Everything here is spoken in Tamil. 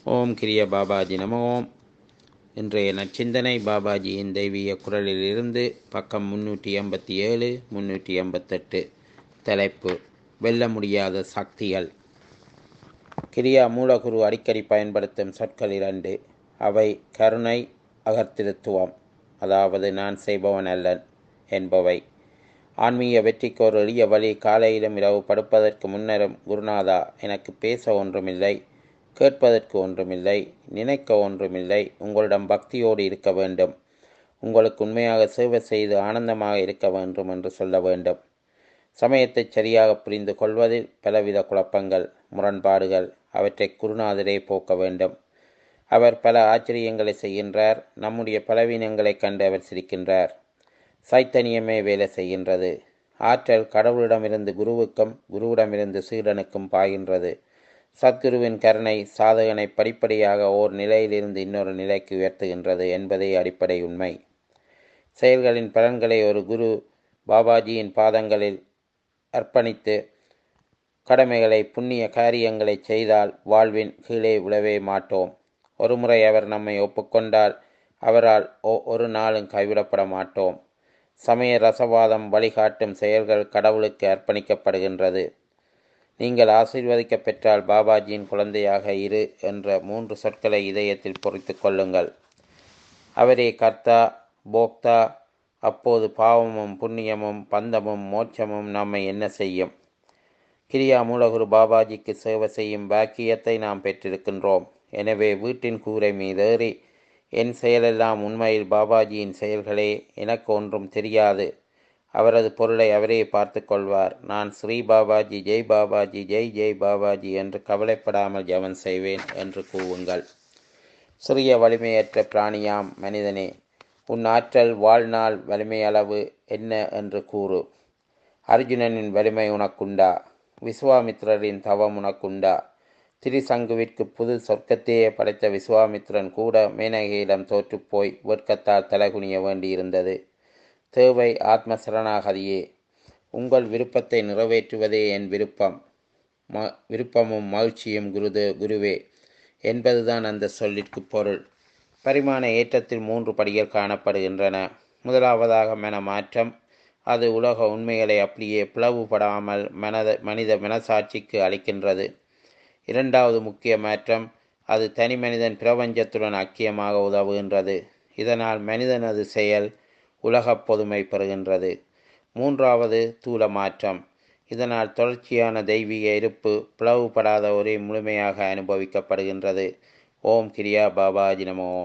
ஓம் கிரிய பாபாஜி நம ஓம் இன்றைய நச்சிந்தனை பாபாஜியின் தெய்வீக குரலிலிருந்து பக்கம் முன்னூற்றி எண்பத்தி ஏழு முன்னூற்றி எண்பத்தெட்டு தலைப்பு வெல்ல முடியாத சக்திகள் கிரியா மூலகுரு அடிக்கடி பயன்படுத்தும் சொற்கள் இரண்டு அவை கருணை அகர்த்திருத்துவம் அதாவது நான் செய்பவன் அல்லன் என்பவை ஆன்மீக வெற்றிக்கு ஒரு எளிய வழி காலையிலும் இரவு படுப்பதற்கு முன்னரும் குருநாதா எனக்கு பேச ஒன்றுமில்லை கேட்பதற்கு ஒன்றுமில்லை நினைக்க ஒன்றுமில்லை உங்களிடம் பக்தியோடு இருக்க வேண்டும் உங்களுக்கு உண்மையாக சேவை செய்து ஆனந்தமாக இருக்க வேண்டும் என்று சொல்ல வேண்டும் சமயத்தை சரியாக புரிந்து கொள்வதில் பலவித குழப்பங்கள் முரண்பாடுகள் அவற்றை குருநாதரே போக்க வேண்டும் அவர் பல ஆச்சரியங்களை செய்கின்றார் நம்முடைய பலவீனங்களைக் கண்டு அவர் சிரிக்கின்றார் சைத்தன்யமே வேலை செய்கின்றது ஆற்றல் கடவுளிடமிருந்து குருவுக்கும் குருவிடமிருந்து சீடனுக்கும் பாய்கின்றது சத்குருவின் கருணை சாதகனை படிப்படியாக ஓர் நிலையிலிருந்து இன்னொரு நிலைக்கு உயர்த்துகின்றது என்பதே அடிப்படை உண்மை செயல்களின் பலன்களை ஒரு குரு பாபாஜியின் பாதங்களில் அர்ப்பணித்து கடமைகளை புண்ணிய காரியங்களை செய்தால் வாழ்வின் கீழே விழவே மாட்டோம் ஒருமுறை அவர் நம்மை ஒப்புக்கொண்டால் அவரால் ஒரு நாளும் கைவிடப்பட மாட்டோம் சமய ரசவாதம் வழிகாட்டும் செயல்கள் கடவுளுக்கு அர்ப்பணிக்கப்படுகின்றது நீங்கள் ஆசீர்வதிக்க பெற்றால் பாபாஜியின் குழந்தையாக இரு என்ற மூன்று சொற்களை இதயத்தில் பொறித்து கொள்ளுங்கள் அவரே கர்த்தா போக்தா அப்போது பாவமும் புண்ணியமும் பந்தமும் மோட்சமும் நம்மை என்ன செய்யும் கிரியா மூலகுரு பாபாஜிக்கு சேவை செய்யும் பாக்கியத்தை நாம் பெற்றிருக்கின்றோம் எனவே வீட்டின் கூரை மீதேறி என் செயலெல்லாம் உண்மையில் பாபாஜியின் செயல்களே எனக்கு ஒன்றும் தெரியாது அவரது பொருளை அவரே பார்த்து கொள்வார் நான் ஸ்ரீ பாபாஜி ஜெய் பாபாஜி ஜெய் ஜெய் பாபாஜி என்று கவலைப்படாமல் ஜெபம் செய்வேன் என்று கூவுங்கள் சிறிய வலிமையற்ற பிராணியாம் மனிதனே உன் ஆற்றல் வாழ்நாள் வலிமையளவு என்ன என்று கூறு அர்ஜுனனின் வலிமை உனக்குண்டா விஸ்வாமித்திரரின் தவம் உனக்குண்டா திரிசங்குவிற்கு புது சொர்க்கத்தையே படைத்த விஸ்வாமித்திரன் கூட மேனகையிடம் தோற்றுப்போய் வெட்கத்தால் தலைகுனிய வேண்டியிருந்தது தேவை ஆத்ம சரணாகதியே உங்கள் விருப்பத்தை நிறைவேற்றுவதே என் விருப்பம் ம விருப்பமும் மகிழ்ச்சியும் குருது குருவே என்பதுதான் அந்த சொல்லிற்கு பொருள் பரிமாண ஏற்றத்தில் மூன்று படிகள் காணப்படுகின்றன முதலாவதாக மன மாற்றம் அது உலக உண்மைகளை அப்படியே பிளவுபடாமல் மனத மனித மனசாட்சிக்கு அளிக்கின்றது இரண்டாவது முக்கிய மாற்றம் அது தனி மனிதன் பிரபஞ்சத்துடன் ஐக்கியமாக உதவுகின்றது இதனால் மனிதனது செயல் உலகப் பொதுமை பெறுகின்றது மூன்றாவது தூல மாற்றம் இதனால் தொடர்ச்சியான தெய்வீக இருப்பு பிளவுபடாத ஒரே முழுமையாக அனுபவிக்கப்படுகின்றது ஓம் கிரியா பாபாஜி நமோ